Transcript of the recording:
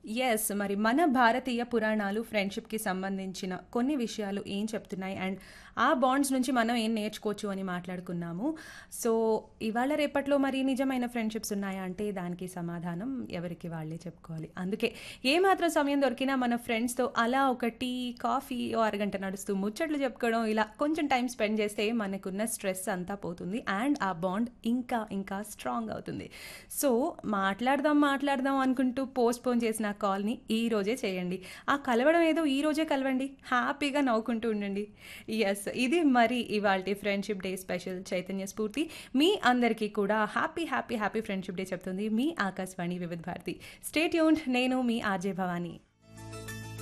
Yes. మరి మన భారతీయ పురాణాలు ఫ్రెండ్‌షిప్‌కి సంబంధించిన కొన్ని విషయాలు ఏం చెప్తున్నాయి అండ్ ఆ బాండ్స్ నుంచి మనం ఏం నేర్చుకోవచ్చు అని మాట్లాడుకున్నాము. సో, ఇవాళ రేపట్లో మరి నిజమైన ఫ్రెండ్‌షిప్స్ ఉన్నాయా అంటే దానికి సమాధానం ఎవరికి వాళ్ళే చెప్పుకోవాలి. అందుకే ఏమాత్రం సమయం దొరికినా మన ఫ్రెండ్స్‌తో అలా ఒక టీ, కాఫీ ఓ అరగంట నడుస్తూ ముచ్చట్లు చెప్పుకోవడం ఇలా కొంచెం టైం స్పెండ్ చేస్తే మనకున్న స్ట్రెస్ అంతా పోతుంది. అండ్ ఆ బాండ్ ఇంకా ఇంకా స్ట్రాంగ్ అవుతుంది. సో, మాట్లాడదాం మాట్లాడదాం అనుకుంటూ పోస్ట్‌పోన్ చేసిన ఆ కాల్‌ని ఈ రోజే చేయండి. ఆ కలవడం ఏదో ఈ రోజే కలవండి. హ్యాపీగా నవ్వుకుంటూ ఉండండి. యెస్. ఇది మరి ఇవాల్టి ఫ్రెండ్‌షిప్ డే స్పెషల్ చైతన్య స్ఫూర్తి. మీ అందరికీ కూడా happy happy happy friendship day చెప్తుంది మీ ఆకాశవాణి వివిధ భారతి. స్టే ట్యూన్డ్ నేను మీ ఆర్‌జే భవాని.